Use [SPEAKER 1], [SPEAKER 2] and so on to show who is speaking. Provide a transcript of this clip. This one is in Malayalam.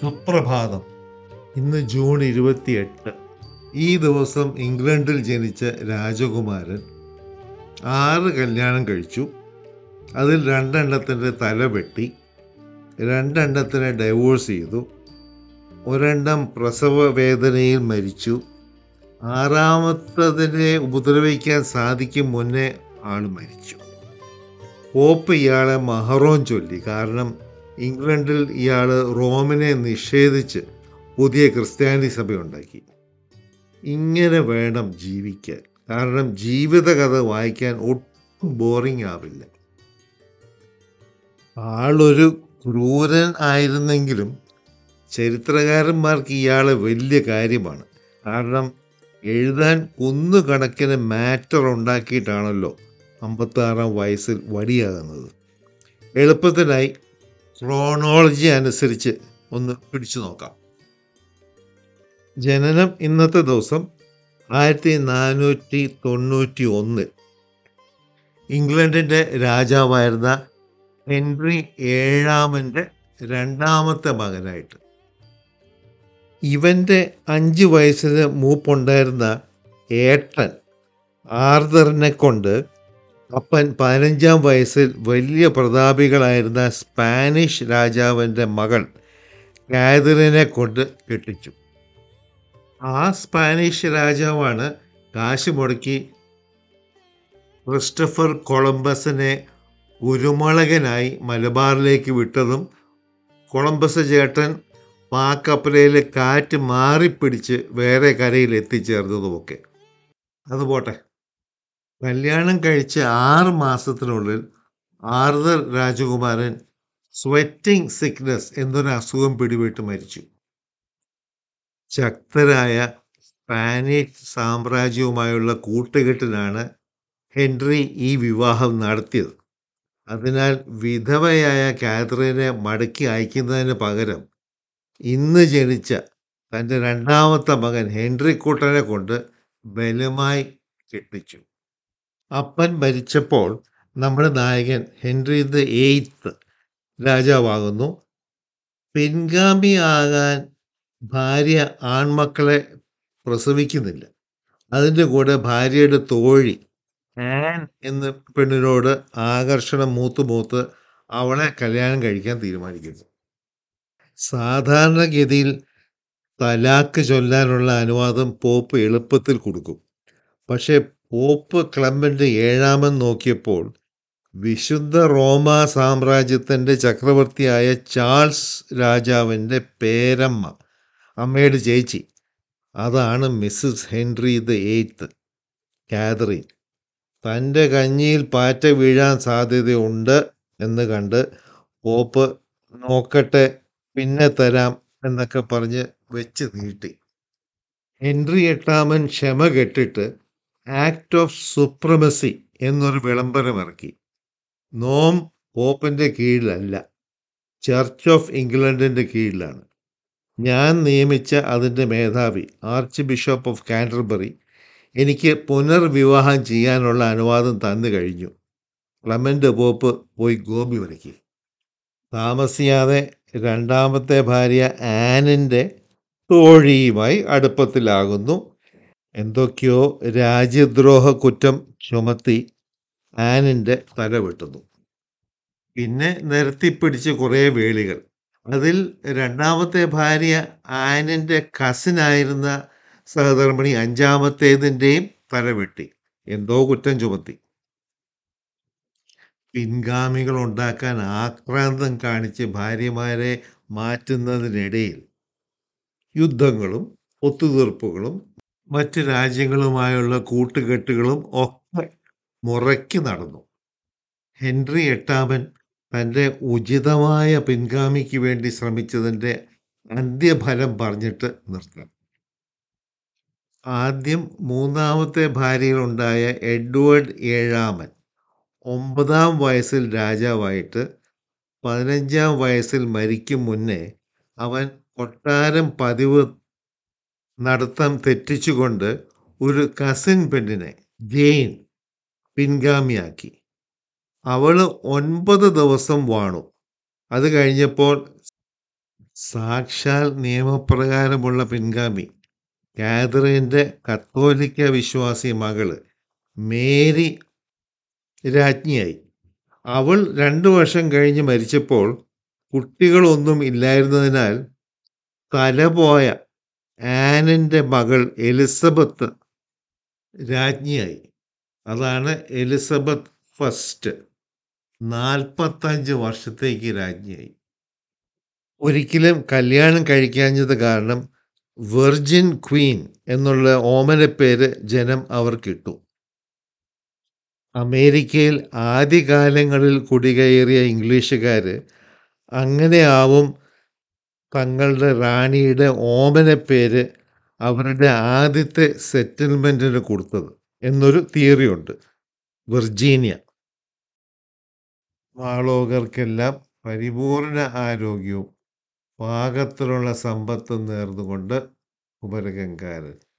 [SPEAKER 1] സുപ്രഭാതം ഇന്ന് ജൂൺ ഇരുപത്തിയെട്ട് ഈ ദിവസം ഇംഗ്ലണ്ടിൽ ജനിച്ച രാജകുമാരൻ ആറ് കല്യാണം കഴിച്ചു അതിൽ രണ്ടെണ്ണത്തിൻ്റെ തല വെട്ടി രണ്ടെണ്ണത്തിനെ ഡൈവോഴ്സ് ചെയ്തു ഒരെണ്ണം പ്രസവ വേദനയിൽ മരിച്ചു ആറാമത്തതിനെ ഉപദ്രവിക്കാൻ സാധിക്കും മുന്നേ ആൾ മരിച്ചു പോപ്പ് ഇയാളെ മഹറോൻ ചൊല്ലി കാരണം ഇംഗ്ലണ്ടിൽ ഇയാൾ റോമിനെ നിഷേധിച്ച് പുതിയ ക്രിസ്ത്യാനി സഭ ഉണ്ടാക്കി ഇങ്ങനെ വേണം ജീവിക്കാൻ കാരണം ജീവിതകഥ വായിക്കാൻ ഒട്ടും ബോറിംഗ് ആവില്ല ആളൊരു ക്രൂരൻ ആയിരുന്നെങ്കിലും ചരിത്രകാരന്മാർക്ക് ഇയാളെ വലിയ കാര്യമാണ് കാരണം എഴുതാൻ കുന്നുകണക്കിന് മാറ്റർ ഉണ്ടാക്കിയിട്ടാണല്ലോ അമ്പത്താറാം വയസ്സിൽ വടിയാകുന്നത് എളുപ്പത്തിനായി ക്രോണോളജി അനുസരിച്ച് ഒന്ന് പിടിച്ചു നോക്കാം ജനനം ഇന്നത്തെ ദിവസം ആയിരത്തി നാനൂറ്റി തൊണ്ണൂറ്റി ഒന്നിൽ ഇംഗ്ലണ്ടിൻ്റെ രാജാവായിരുന്ന ഹെൻറി ഏഴാമൻ്റെ രണ്ടാമത്തെ മകനായിട്ട് ഇവൻ്റെ അഞ്ച് വയസ്സിന് മൂപ്പുണ്ടായിരുന്ന ഏട്ടൻ ആർദറിനെ കൊണ്ട് അപ്പൻ പതിനഞ്ചാം വയസ്സിൽ വലിയ പ്രതാപികളായിരുന്ന സ്പാനിഷ് രാജാവിൻ്റെ മകൾ കാതറിനെ കൊണ്ട് കെട്ടിച്ചു ആ സ്പാനിഷ് രാജാവാണ് കാശ് മുടക്കി ക്രിസ്റ്റഫർ കൊളംബസിനെ കുരുമുളകനായി മലബാറിലേക്ക് വിട്ടതും കൊളംബസ് ചേട്ടൻ പാക്കപ്പലയിൽ കാറ്റ് മാറിപ്പിടിച്ച് വേറെ കരയിൽ എത്തിച്ചേർന്നതുമൊക്കെ അതുപോട്ടെ കല്യാണം കഴിച്ച് ആറ് മാസത്തിനുള്ളിൽ ആർദർ രാജകുമാരൻ സ്വെറ്റിംഗ് സിക്നസ് എന്നൊരു അസുഖം പിടിപെട്ട് മരിച്ചു ശക്തരായ സ്പാനിഷ് സാമ്രാജ്യവുമായുള്ള കൂട്ടുകെട്ടിലാണ് ഹെൻറി ഈ വിവാഹം നടത്തിയത് അതിനാൽ വിധവയായ കാതറിനെ മടക്കി അയക്കുന്നതിന് പകരം ഇന്ന് ജനിച്ച തൻ്റെ രണ്ടാമത്തെ മകൻ ഹെൻറി കൂട്ടനെ കൊണ്ട് ബലമായി കെട്ടിച്ചു അപ്പൻ മരിച്ചപ്പോൾ നമ്മുടെ നായകൻ ഹെൻറി ദ എയ്ത്ത് രാജാവാകുന്നു പിൻഗാമിയാകാൻ ഭാര്യ ആൺമക്കളെ പ്രസവിക്കുന്നില്ല അതിൻ്റെ കൂടെ ഭാര്യയുടെ തോഴി ആൻ എന്ന പെണ്ണിനോട് ആകർഷണം മൂത്ത് മൂത്ത് അവളെ കല്യാണം കഴിക്കാൻ തീരുമാനിക്കുന്നു സാധാരണഗതിയിൽ തലാക്ക് ചൊല്ലാനുള്ള അനുവാദം പോപ്പ് എളുപ്പത്തിൽ കൊടുക്കും പക്ഷേ പോപ്പ് ക്ലമ്പൻ്റെ ഏഴാമൻ നോക്കിയപ്പോൾ വിശുദ്ധ റോമ സാമ്രാജ്യത്തിൻ്റെ ചക്രവർത്തിയായ ചാൾസ് രാജാവിൻ്റെ പേരമ്മ അമ്മയുടെ ചേച്ചി അതാണ് Mrs Henry the Eighth Catherine തൻ്റെ കഞ്ഞിയിൽ പാറ്റ വീഴാൻ സാധ്യതയുണ്ട് എന്ന് കണ്ട് പോപ്പ് നോക്കട്ടെ പിന്നെ തരാം എന്നൊക്കെ പറഞ്ഞ് വെച്ച് നീട്ടി ഹെൻറി എട്ടാമൻ ക്ഷമ കെട്ടിട്ട് ആക്ട് ഓഫ് സുപ്രമസി എന്നൊരു വിളംബരം ഇറക്കി നോം പോപ്പിൻ്റെ കീഴിലല്ല ചർച്ച് ഓഫ് ഇംഗ്ലണ്ടിൻ്റെ കീഴിലാണ് ഞാൻ നിയമിച്ച അതിൻ്റെ മേധാവി ആർച്ച് ബിഷപ്പ് ഓഫ് കാൻഡർബറി എനിക്ക് പുനർവിവാഹം ചെയ്യാനുള്ള അനുവാദം തന്നു കഴിഞ്ഞു ക്ലമൻ്റ് പോപ്പ് പോയി ഗോപി വരയ്ക്കി താമസിയാതെ രണ്ടാമത്തെ ഭാര്യ ആനിൻ്റെ തോഴിയുമായി അടുപ്പത്തിലാകുന്നു എന്തൊക്കെയോ രാജ്യദ്രോഹ കുറ്റം ചുമത്തി ആനിൻ്റെ തല വെട്ടുന്നു പിന്നെ നിരത്തിപ്പിടിച്ച് കുറേ വേളികൾ അതിൽ രണ്ടാമത്തെ ഭാര്യ ആനിൻ്റെ കസിനായിരുന്ന സഹധർമ്മിണി അഞ്ചാമത്തേതിൻ്റെയും തല വെട്ടി എന്തോ കുറ്റം ചുമത്തി പിൻഗാമികൾ ഉണ്ടാക്കാൻ ആക്രാന്തം കാണിച്ച് ഭാര്യമാരെ മാറ്റുന്നതിനിടയിൽ യുദ്ധങ്ങളും ഒത്തുതീർപ്പുകളും മറ്റ് രാജ്യങ്ങളുമായുള്ള കൂട്ടുകെട്ടുകളും ഒക്കെ മുറയ്ക്ക് നടന്നു ഹെൻറി എട്ടാമൻ തൻ്റെ ഉചിതമായ പിൻഗാമിക്ക് വേണ്ടി ശ്രമിച്ചതിൻ്റെ അന്ത്യഫലം പറഞ്ഞിട്ട് നിർത്താം ആദ്യം മൂന്നാമത്തെ ഭാര്യയിലുണ്ടായ എഡ്വേർഡ് ഏഴാമൻ ഒമ്പതാം വയസ്സിൽ രാജാവായിട്ട് പതിനഞ്ചാം വയസ്സിൽ മരിക്കും മുന്നേ അവൻ കൊട്ടാരം പതിവ് നടത്തം തെറ്റിച്ചുകൊണ്ട് ഒരു കസിൻ പെണ്ണിനെ ജെയിൻ പിൻഗാമിയാക്കി അവൾ ഒൻപത് ദിവസം വാണു അത് കഴിഞ്ഞപ്പോൾ സാക്ഷാൽ നിയമപ്രകാരമുള്ള പിൻഗാമി കാതറിൻ്റെ കത്തോലിക്ക വിശ്വാസി മകള് മേരി രാജ്ഞിയായി അവൾ രണ്ടു വർഷം കഴിഞ്ഞ് മരിച്ചപ്പോൾ കുട്ടികളൊന്നും ഇല്ലായിരുന്നതിനാൽ തലപോയ ആനിൻ്റെ മകൾ എലിസബത്ത് രാജ്ഞിയായി അതാണ് എലിസബത്ത് ഫസ്റ്റ് നാൽപ്പത്തഞ്ച് വർഷത്തേക്ക് രാജ്ഞിയായി ഒരിക്കലും കല്യാണം കഴിക്കാഞ്ഞത് കാരണം വെർജിൻ ക്വീൻ എന്നുള്ള ഓമനപ്പേര് ജനം അവർക്കിട്ടു അമേരിക്കയിൽ ആദ്യകാലങ്ങളിൽ കുടികയറിയ ഇംഗ്ലീഷുകാർ അങ്ങനെയാവും തങ്ങളുടെ റാണിയുടെ ഓമനപ്പേര് അവരുടെ ആദ്യത്തെ സെറ്റിൽമെൻറ്റിന് കൊടുത്തത് എന്നൊരു തിയറിയുണ്ട് വിർജീനിയ മാളോകർക്കെല്ലാം പരിപൂർണ ആരോഗ്യവും പാകത്തിലുള്ള സമ്പത്തും നേർന്നുകൊണ്ട് കുമരകങ്കാരൻ